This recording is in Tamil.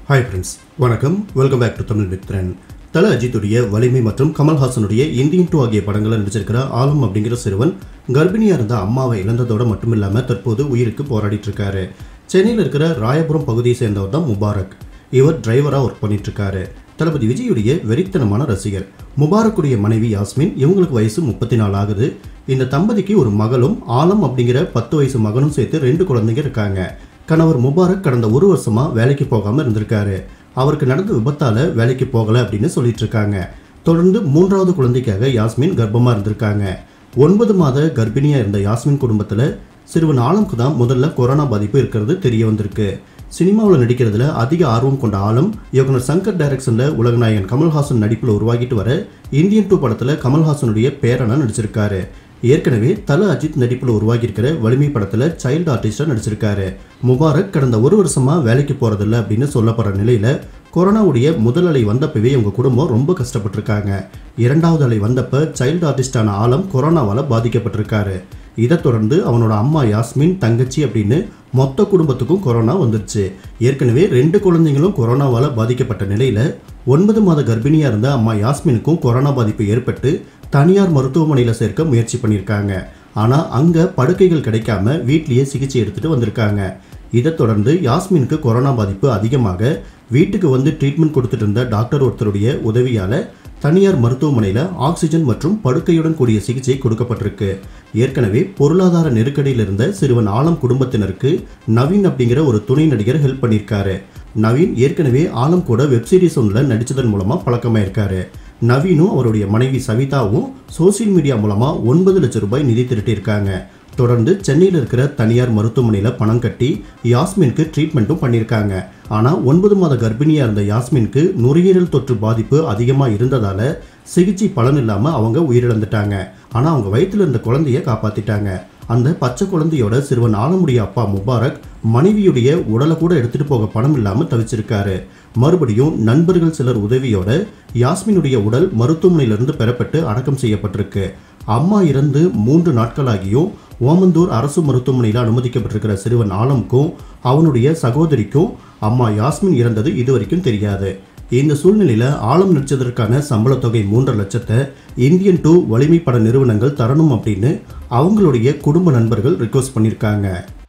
ஹாய் ஃப்ரெண்ட்ஸ் வணக்கம் welcome back to Tamil Mithran தல அஜித்துடைய வலிமை மற்றும் கமல்ஹாசனுடைய இந்தியன் டூ ஆகிய படங்களை நடிச்சிருக்கிற ஆலம் அப்படிங்கிற சிறுவன் கர்ப்பிணியா இருந்த அம்மாவை இழந்ததோட மட்டும் இல்லாம தற்போது உயிருக்கு போராடிட்டு இருக்காரு சென்னையில் இருக்கிற ராயபுரம் பகுதியை சேர்ந்தவர் தான் முபாரக் இவர் டிரைவராக ஒர்க் பண்ணிட்டு இருக்காரு தளபதி விஜயுடைய வெறித்தனமான ரசிகர் முபாரக்குடைய மனைவி யாஸ்மின் இவங்களுக்கு வயசு முப்பத்தி நாலு ஆகுது இந்த தம்பதிக்கு ஒரு மகளும் ஆலம் அப்படிங்கிற பத்து வயசு மகனும் சேர்த்து ரெண்டு குழந்தைங்க இருக்காங்க கணவர் முபாரக் கடந்த ஒரு வருஷமா வேலைக்கு போகாம இருந்திருக்காரு அவருக்கு நடந்த விபத்தால வேலைக்கு போகல அப்படின்னு சொல்லிட்டு இருக்காங்க தொடர்ந்து மூன்றாவது குழந்தைக்காக யாஸ்மின் கர்ப்பமா இருந்திருக்காங்க ஒன்பது மாத கர்ப்பிணியா இருந்த யாஸ்மின் குடும்பத்துல சிறுவன் ஆலம்க்கு தான் முதல்ல கொரோனா பாதிப்பு இருக்கிறது தெரிய வந்திருக்கு சினிமாவில் நடிக்கிறதுல அதிக ஆர்வம் கொண்ட ஆலம் இயக்குனர் சங்கர் டைரக்ஷனில் உலகநாயகன் கமல்ஹாசன் நடிப்பில் உருவாகிட்டு வர இந்தியன் டூ படத்தில் கமல்ஹாசனுடைய பேரனா நடிச்சிருக்காரு ஏற்கனவே தல அஜித் நடிப்பில் உருவாகியிருக்கிற வலிமை படத்தில் சைல்டு ஆர்டிஸ்டாக நடிச்சிருக்காரு முபாரக் கடந்த ஒரு வருஷமா வேலைக்கு போறதில்ல அப்படின்னு சொல்லப்படுற நிலையில கொரோனாவுடைய முதல் அலை வந்தப்பவே உங்க குடும்பம் ரொம்ப கஷ்டப்பட்டிருக்காங்க இரண்டாவது அலை வந்தப்ப சைல்டு ஆர்டிஸ்டான ஆலம் கொரோனாவால் பாதிக்கப்பட்டிருக்காரு இதைத் தொடர்ந்து அவனோட அம்மா யாஸ்மின் தங்கச்சி அப்படின்னு மொத்த குடும்பத்துக்கும் கொரோனா வந்துருச்சு ஏற்கனவே ரெண்டு குழந்தைங்களும் கொரோனாவால் பாதிக்கப்பட்ட நிலையில ஒன்பது மாத கர்ப்பிணியா இருந்த அம்மா யாஸ்மினுக்கும் கொரோனா பாதிப்பு ஏற்பட்டு தனியார் மருத்துவமனையில் சேர்க்க முயற்சி பண்ணியிருக்காங்க ஆனால் அங்கே படுக்கைகள் கிடைக்காம வீட்லேயே சிகிச்சை எடுத்துட்டு வந்திருக்காங்க இதைத் தொடர்ந்து யாஸ்மினுக்கு கொரோனா பாதிப்பு அதிகமாக வீட்டுக்கு வந்து ட்ரீட்மெண்ட் கொடுத்துட்டு இருந்த டாக்டர் ஒருத்தருடைய உதவியால் தனியார் மருத்துவமனையில் ஆக்சிஜன் மற்றும் படுக்கையுடன் கூடிய சிகிச்சை கொடுக்கப்பட்டிருக்கு ஏற்கனவே பொருளாதார நெருக்கடியில் இருந்த சிறுவன் ஆலம் குடும்பத்தினருக்கு நவீன் அப்படிங்கிற ஒரு துணை நடிகர் ஹெல்ப் பண்ணியிருக்காரு நவீன் ஏற்கனவே ஆலம் கூட வெப்சீரிஸ் ஒன்றில் நடித்ததன் மூலமாக பழக்கமாயிருக்காரு நவீனும் அவருடைய மனைவி சவிதாவும் சோசியல் மீடியா மூலமாக ஒன்பது லட்சம் ரூபாய் நிதி திரட்டியிருக்காங்க தொடர்ந்து சென்னையில் இருக்கிற தனியார் மருத்துவமனையில் பணம் கட்டி யாஸ்மினுக்கு ட்ரீட்மெண்ட்டும் பண்ணியிருக்காங்க ஆனால் ஒன்பது மாத கர்ப்பிணியாக இருந்த யாஸ்மினுக்கு நுரையீரல் தொற்று பாதிப்பு அதிகமாக இருந்ததால் சிகிச்சை பலன் இல்லாமல் அவங்க உயிரிழந்துட்டாங்க ஆனால் அவங்க வயிற்றில் இருந்த குழந்தைய காப்பாற்றிட்டாங்க அந்த பச்சை குழந்தையோட சிறுவன் ஆலமுடைய அப்பா முபாரக் மனைவியுடைய உடலை கூட எடுத்துட்டு போக பணம் இல்லாமல் தவிச்சிருக்காரு மறுபடியும் நண்பர்கள் சிலர் உதவியோட யாஸ்மினுடைய உடல் மருத்துவமனையிலிருந்து பெறப்பட்டு அடக்கம் செய்யப்பட்டிருக்கு அம்மா இறந்து மூன்று நாட்களாகியும் ஓமந்தூர் அரசு மருத்துவமனையில் அனுமதிக்கப்பட்டிருக்கிற சிறுவன் ஆலமுக்கும் அவனுடைய சகோதரிக்கும் அம்மா யாஸ்மின் இறந்தது இதுவரைக்கும் தெரியாது இந்த சூழ்நிலையில் ஆழம் நடிச்சதற்கான சம்பள தொகை மூன்றரை லட்சத்தை இந்தியன் டூ வலிமை பட நிறுவனங்கள் தரணும் அப்படின்னு அவங்களுடைய குடும்ப நண்பர்கள் ரிக்வஸ்ட் பண்ணியிருக்காங்க